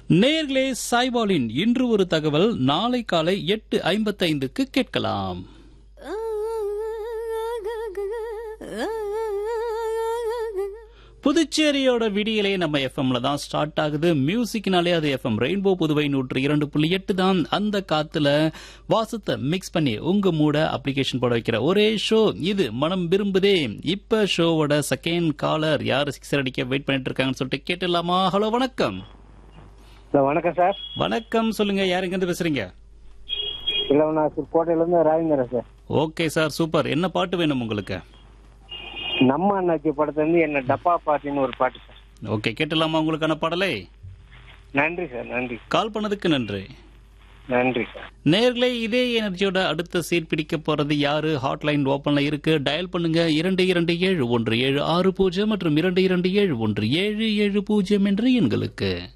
நேர்களே சாய்பாலின் இன்று ஒரு தகவல் நாளை காலை எட்டு ஐம்பத்தைந்துக்கு கேட்கலாம் புதுச்சேரியோட விடியலே நம்ம எஃப்எம்ல தான் ஸ்டார்ட் ஆகுது மியூசிக்னாலே அது எஃப்எம் ரெயின்போ புதுவை நூற்று இரண்டு புள்ளி எட்டு தான் அந்த காத்துல வாசத்தை மிக்ஸ் பண்ணி உங்க மூட அப்ளிகேஷன் போட வைக்கிற ஒரே ஷோ இது மனம் விரும்புதே இப்ப ஷோவோட செகண்ட் காலர் யாரு சிக்ஸர் அடிக்க வெயிட் பண்ணிட்டு இருக்காங்கன்னு சொல்லிட்டு கேட்டுடலாமா ஹலோ வணக்கம் ஹலோ வணக்கம் சார் வணக்கம் சொல்லுங்க யாருங்க இருந்து பேசுறீங்க இளவனாசூர் கோட்டையிலேருந்து Rajendran sir okay sir super என்ன பாட்டு வேணும் உங்களுக்கு நம்ம அண்ணாச்சி படத்துலேருந்து என்ன டப்பா பாட்டின்னு ஒரு பாட்டு சார் ஓகே கேட்டலாமா உங்களுக்கான பாடலை நன்றி சார் நன்றி கால் பண்ணதுக்கு நன்றி நன்றி சார் நேர்களே இதே எனர்ஜியோட அடுத்த சீட் பிடிக்க போறது யாரு ஹாட்லைன் ஓபன்ல இருக்கு டயல் பண்ணுங்க இரண்டு இரண்டு ஏழு ஒன்று ஏழு ஆறு பூஜ்ஜியம் மற்றும் இரண்டு இரண்டு ஏழு ஒன்று ஏழு ஏழு பூஜ்ஜியம் என்ற எண்களுக்கு